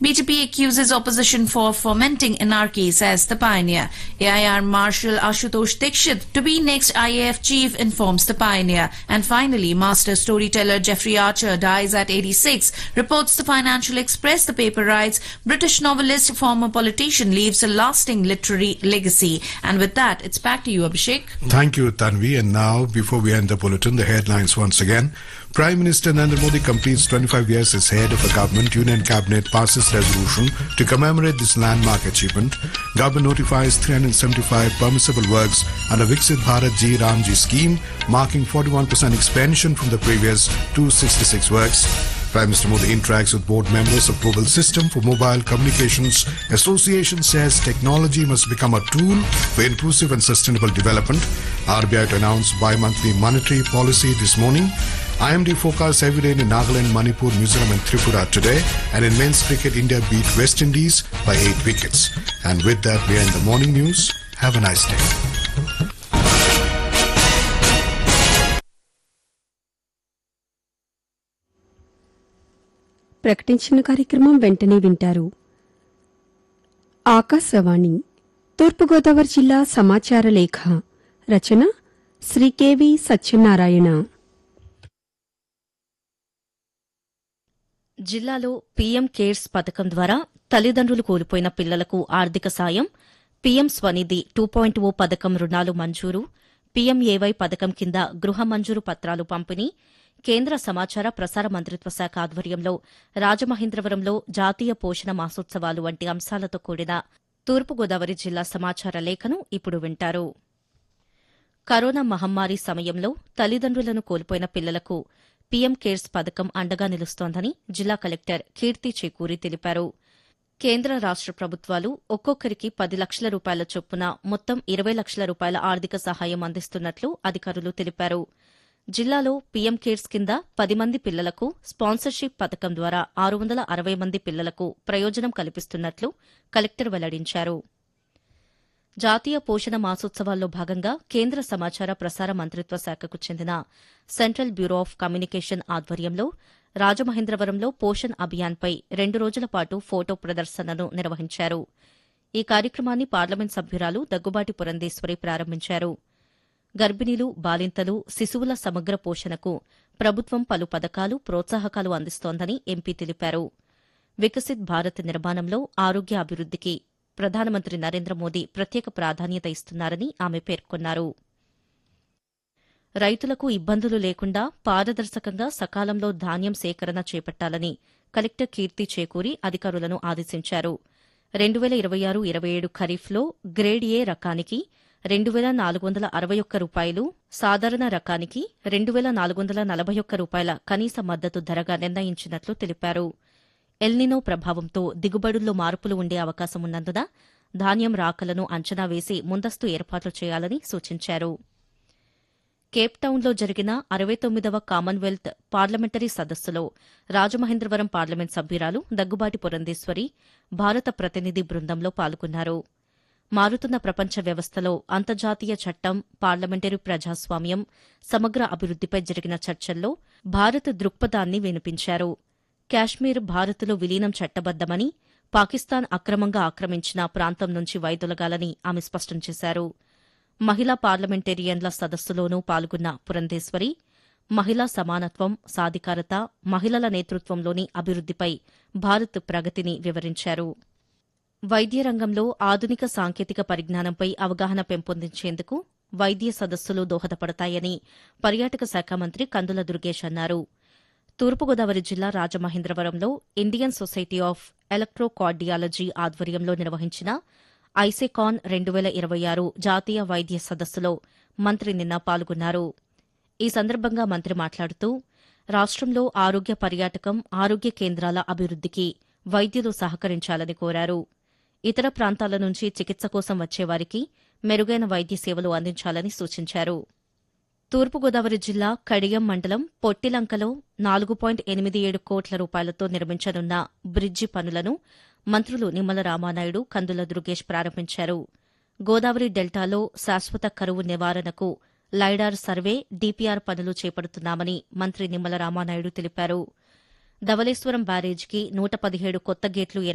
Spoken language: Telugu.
BJP accuses opposition for fomenting anarchy, says the pioneer. AIR Marshal Ashutosh Dikshit to be next IAF chief, informs the pioneer. And finally, master storyteller Jeffrey Archer dies at 86, reports the Financial Express. The paper writes, British novelist, former politician, leaves a lasting literary legacy. And with that, it's back to you, Abhishek. Thank you, Tanvi. And now, before we end the bulletin, the headlines once again. Prime Minister Narendra Modi completes 25 years as head of a government. Union Cabinet passes resolution to commemorate this landmark achievement. Government notifies 375 permissible works under Viksit Bharat Ji Ramji scheme, marking 41% expansion from the previous 266 works. Prime Minister Modi interacts with board members of Global System for Mobile Communications Association says technology must become a tool for inclusive and sustainable development. RBI to announce bi-monthly monetary policy this morning. IMD forecasts heavy rain in Nagaland, Manipur, Mizoram and Tripura today. And in men's cricket, India beat West Indies by 8 wickets. And with that, we end the morning news. Have a nice day. ప్రకటించిన కార్యక్రమం వెంటనే వింటారు ఆకాశవాణి తూర్పుగోదావరి జిల్లా సమాచార లేఖ రచన శ్రీ కెవి సత్యనారాయణ జిల్లాలో పీఎం కేర్స్ పథకం ద్వారా తల్లిదండ్రులు కోల్పోయిన పిల్లలకు ఆర్థిక సాయం PM Svanidhi two point O పథకం రుణాలు మంజూరు పీఎంఏవై పథకం కింద గృహ మంజూరు పత్రాలు పంపిణీ కేంద్ర సమాచార ప్రసార మంత్రిత్వ శాఖ ఆధ్వర్యంలో రాజమహేంద్రవరంలో జాతీయ పోషణ మాసోత్సవాలు వంటి అంశాలతో కూడిన తూర్పుగోదావరి జిల్లా సమాచార లేఖను ఇప్పుడు వింటారు కరోనా మహమ్మారి సమయంలో తల్లిదండ్రులను కోల్పోయిన పిల్లలకు పీఎం కేర్స్ పథకం అండగా నిలుస్తోందని జిల్లా కలెక్టర్ కీర్తి చేకూరి తెలిపారు కేంద్ర రాష్ట ప్రభుత్వాలు ఒక్కొక్కరికి పది లక్షల రూపాయల చొప్పున మొత్తం ఇరవై లక్షల రూపాయల ఆర్థిక సహాయం అందిస్తున్నట్లు అధికారులు తెలిపారు జిల్లాలో పీఎం కేర్స్ కింద పది మంది పిల్లలకు స్పాన్సర్షిప్ పథకం ద్వారా ఆరు వందల అరవై మంది పిల్లలకు ప్రయోజనం కల్పిస్తున్నట్లు కలెక్టర్ వెల్లడించారు జాతీయ పోషణ మాసోత్సవాల్లో భాగంగా కేంద్ర సమాచార ప్రసార మంత్రిత్వ శాఖకు చెందిన సెంట్రల్ బ్యూరో ఆఫ్ కమ్యూనికేషన్ ఆధ్వర్యంలో రాజమహేంద్రవరంలో పోషణ్ అభియాన్పై రెండు రోజుల పాటు ఫోటో ప్రదర్శనను నిర్వహించారు ఈ కార్యక్రమాన్ని పార్లమెంట్ సభ్యురాలు దగ్గుబాటి పురంధేశ్వరి ప్రారంభించారు గర్భిణీలు బాలింతలు శిశువుల సమగ్ర పోషణకు ప్రభుత్వం పలు పథకాలు ప్రోత్సాహకాలు అందిస్తోందని ఎంపీ తెలిపారు వికసిత్ భారత్ నిర్మాణంలో ఆరోగ్య అభివృద్దికి ప్రధానమంత్రి నరేంద్ర మోదీ ప్రత్యేక ప్రాధాన్యత ఇస్తున్నారని ఆమె పేర్కొన్నారు రైతులకు ఇబ్బందులు లేకుండా పారదర్శకంగా సకాలంలో ధాన్యం సేకరణ చేపట్టాలని కలెక్టర్ కీర్తి చేకూరి అధికారులను ఆదేశించారు రెండు వేల ఇరవై ఆరు ఇరవై ఏడు ఖరీఫ్లో గ్రేడ్ ఏ రకానికి రెండు వేల నాలుగు వందల అరవై ఒక్క రూపాయలు సాధారణ రకానికి రెండు వేల నాలుగు వందల నలభై ఒక్క రూపాయల కనీస మద్దతు ధరగా నిర్ణయించినట్లు తెలిపారు ఎల్నినో ప్రభావంతో దిగుబడుల్లో మార్పులు ఉండే అవకాశం ఉన్నందున ధాన్యం రాకలను అంచనా వేసి ముందస్తు ఏర్పాట్లు చేయాలని సూచించారు కేప్టౌన్లో జరిగిన అరవై తొమ్మిదవ కామన్వెల్త్ పార్లమెంటరీ సదస్సులో రాజమహేంద్రవరం పార్లమెంట్ సభ్యురాలు దగ్గుబాటి పురంధేశ్వరి భారత ప్రతినిధి బృందంలో పాల్గొన్నారు మారుతున్న ప్రపంచ వ్యవస్థలో అంతర్జాతీయ చట్టం పార్లమెంటరీ ప్రజాస్వామ్యం సమగ్ర అభివృద్దిపై జరిగిన చర్చల్లో భారత్ దృక్పథాన్ని వినిపించారు కాశ్మీర్ భారత్లో విలీనం చట్టబద్దమని పాకిస్తాన్ అక్రమంగా ఆక్రమించిన ప్రాంతం నుంచి వైదొలగాలని ఆమె స్పష్టం చేశారు మహిళా పార్లమెంటేరియన్ల సదస్సులోనూ పాల్గొన్న పురంధేశ్వరి మహిళా సమానత్వం సాధికారత మహిళల నేతృత్వంలోని అభివృద్దిపై భారత్ ప్రగతిని వివరించారు వైద్య రంగంలో ఆధునిక సాంకేతిక పరిజ్ఞానంపై అవగాహన పెంపొందించేందుకు వైద్య సదస్సులు దోహదపడతాయని పర్యాటక శాఖ మంత్రి కందుల దుర్గేష్ అన్నారు తూర్పుగోదావరి జిల్లా రాజమహేంద్రవరంలో ఇండియన్ సొసైటీ ఆఫ్ ఎలక్ట్రోకార్డియాలజీ ఆధ్వర్యంలో నిర్వహించిన ఐసెకాన్ రెండు వేల ఇరవై ఆరు జాతీయ వైద్య సదస్సులో మంత్రి నిన్న పాల్గొన్నారు ఈ సందర్భంగా మంత్రి మాట్లాడుతూ రాష్టంలో ఆరోగ్య పర్యాటకం ఆరోగ్య కేంద్రాల అభివృద్దికి వైద్యులు సహకరించాలని కోరారు ఇతర ప్రాంతాల నుంచి చికిత్స కోసం వచ్చేవారికి మెరుగైన వైద్య సేవలు అందించాలని సూచించారు తూర్పుగోదావరి జిల్లా కడియం మండలం పొట్టిలంకలో నాలుగు పాయింట్ ఎనిమిది ఏడు కోట్ల రూపాయలతో నిర్మించనున్న బ్రిడ్జి పనులను మంత్రులు నిమ్మల రామానాయుడు కందుల దుర్గేష్ ప్రారంభించారు గోదావరి డెల్టాలో శాశ్వత కరువు నివారణకు లైడార్ సర్వే డీపీఆర్ పనులు చేపడుతున్నామని మంత్రి నిమ్మల రామానాయుడు తెలిపారు ధవళేశ్వరం బ్యారేజ్కి నూట పదిహేడు కొత్త గేట్లు